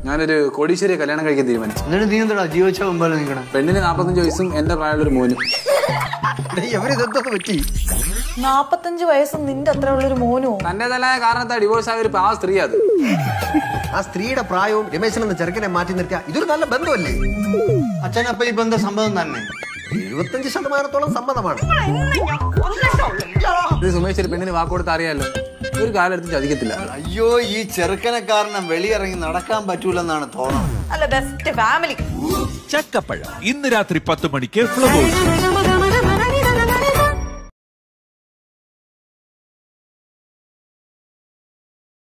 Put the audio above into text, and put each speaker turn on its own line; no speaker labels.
ഞാനൊരു കോടീശ്വരിയെ കല്യാണം കഴിക്കാൻ തീരുമാനിച്ചു
എന്നിട്ട് നീ എന്താ ജീവിച്ച മുമ്പാലെ നിൽക്കണം
പെണ്ണിന് നാൽപ്പത്തഞ്ച് വയസ്സും എന്റെ പ്രായമുള്ള ഒരു മോനും
എവരിതെന്തോ പറ്റി
നാപ്പത്തഞ്ച് വയസ്സും നിന്റെ അത്ര ഉള്ളൊരു മോനോ
തന്റേതല്ലായ കാരണത്താ ഡിവോഴ്സ് ആയ ഒരു പാവ സ്ത്രീ അത്
ആ സ്ത്രീയുടെ പ്രായവും രമേശൻ എന്ന ചെറുക്കനെ മാറ്റി നിർത്തിയ ഇതൊരു നല്ല ബന്ധമല്ലേ
അച്ഛനപ്പ ഇപ്പൊ എന്താ സംഭവം തന്നെ
എഴുപത്തഞ്ച് ശതമാനത്തോളം സമ്മതമാണ്
ഇത് സുമേഷ് ഒരു പെണ്ണിന് വാക്ക് കൊടുത്ത് അറിയാലോ ഒരു കാലെടുത്ത് ചതിക്കത്തില്ല
അയ്യോ ഈ ചെറുക്കനെ കാരണം വെളിയിറങ്ങി നടക്കാൻ പറ്റൂലെന്നാണ് തോന്നുന്നത്
അല്ല ബെസ്റ്റ് ഫാമിലി
ചക്കപ്പഴം ഇന്ന് രാത്രി പത്ത് മണിക്ക് ഫ്ലവേഴ്സ്